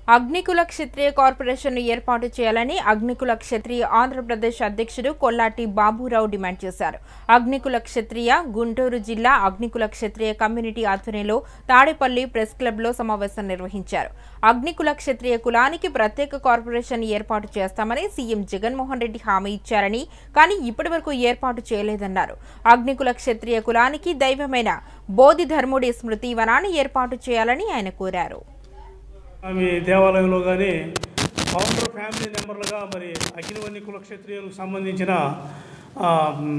అగ్నికుల క్షత్రియ corporation ఏర్పాటు చేయాలని అగ్నికుల క్షత్రియ ఆంధ్రప్రదేశ్ అధ్యక్షుడు కొల్లాటి బాబురావు డిమాండ్ చేశారు అగ్నికుల క్షత్రియ గుంటూరు జిల్లా అగ్నికుల క్షత్రియ కమ్యూనిటీ ఆధ్వర్యంలో తాడేపల్లి ప్రెస్ క్లబ్లో సమావేశం నిర్వహించారు అగ్నికుల క్షత్రియ కులానికి ప్రత్యేక కార్పొరేషన్ ఏర్పాటు చేస్తామని సీఎం జగన్మోహన్ రెడ్డి హామీ ఇచ్చారని కానీ ఇప్పటివరకు ఏర్పాటు చేయలేదన్నారు అగ్నికుల క్షత్రియ కులానికి దైవమైన బోధి ధర్ముడి స్మృతి వనాన్ని ఏర్పాటు చేయాలని ఆయన కోరారు ఆమె దేవాలయంలో కానీ ఫౌండర్ ఫ్యామిలీ మెంబర్లుగా మరి అగ్నివన్ని కుల క్షత్రియులకు సంబంధించిన ఆ, మ్,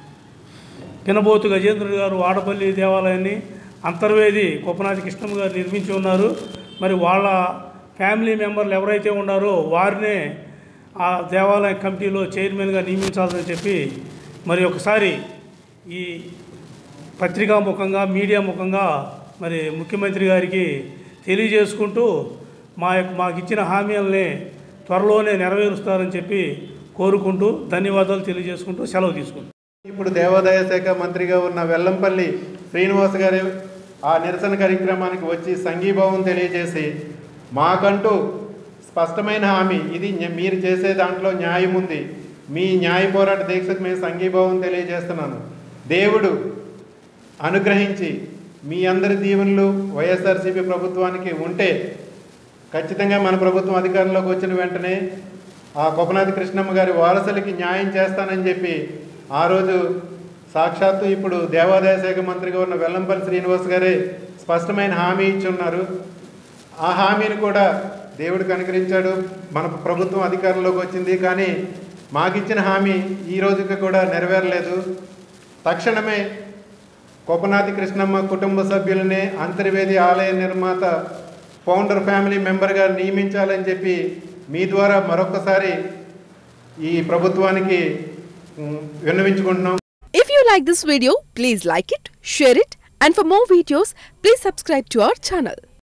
పినబోతు గజేంద్రుడు గారు వాడపల్లి దేవాలయాన్ని అంతర్వేది కుప్పనాథి కృష్ణమ్మ గారు నిర్మించి ఉన్నారు మరి వాళ్ళ ఫ్యామిలీ మెంబర్లు ఎవరైతే ఉన్నారో వారినే ఆ దేవాలయ కమిటీలో చైర్మన్గా నియమించాలని చెప్పి మరి ఒకసారి ఈ పత్రికా ముఖంగా మీడియా ముఖంగా మరి ముఖ్యమంత్రి గారికి తెలియజేసుకుంటూ మా యొక్క మాకు ఇచ్చిన హామీలని త్వరలోనే నెరవేరుస్తారని చెప్పి కోరుకుంటూ ధన్యవాదాలు తెలియజేసుకుంటూ సెలవు తీసుకుంటాం ఇప్పుడు దేవాదాయ శాఖ మంత్రిగా ఉన్న వెల్లంపల్లి శ్రీనివాస్ గారు ఆ నిరసన కార్యక్రమానికి వచ్చి సంఘీభావం తెలియజేసి మాకంటూ స్పష్టమైన హామీ ఇది న్య- మీరు చేసే దాంట్లో న్యాయం ఉంది మీ న్యాయ పోరాట దీక్షకు మేము సంఘీభావం తెలియజేస్తున్నాను దేవుడు అనుగ్రహించి మీ అందరి దీవెనలు వైఎస్ఆర్సీపీ ప్రభుత్వానికి ఉంటే ఖచ్చితంగా మన ప్రభుత్వం అధికారంలోకి వచ్చిన వెంటనే ఆ కొపనాథి కృష్ణమ్మ గారి వారసులకి న్యాయం చేస్తానని చెప్పి ఆ రోజు సాక్షాత్తు ఇప్పుడు దేవాదాయ శాఖ మంత్రిగా ఉన్న వెల్లంపల్లి శ్రీనివాస్ గారే స్పష్టమైన హామీ ఇచ్చి ఉన్నారు ఆ హామీని కూడా దేవుడికి అనుగ్రహించాడు మన ప్రభుత్వం అధికారంలోకి వచ్చింది కానీ మాకిచ్చిన హామీ ఈ రోజుకి కూడా నెరవేరలేదు తక్షణమే కొపనాథి కృష్ణమ్మ కుటుంబ సభ్యులనే అంతర్వేది ఆలయ నిర్మాత ఫౌండర్ ఫ్యామిలీ మెంబర్గా నియమించాలని చెప్పి మీ ద్వారా మరొకసారి ఈ ప్రభుత్వానికి ఉమ్, విన్నవించుకుంటున్నాం If you like this video, please like it, share it, and for more videos, please subscribe to our channel.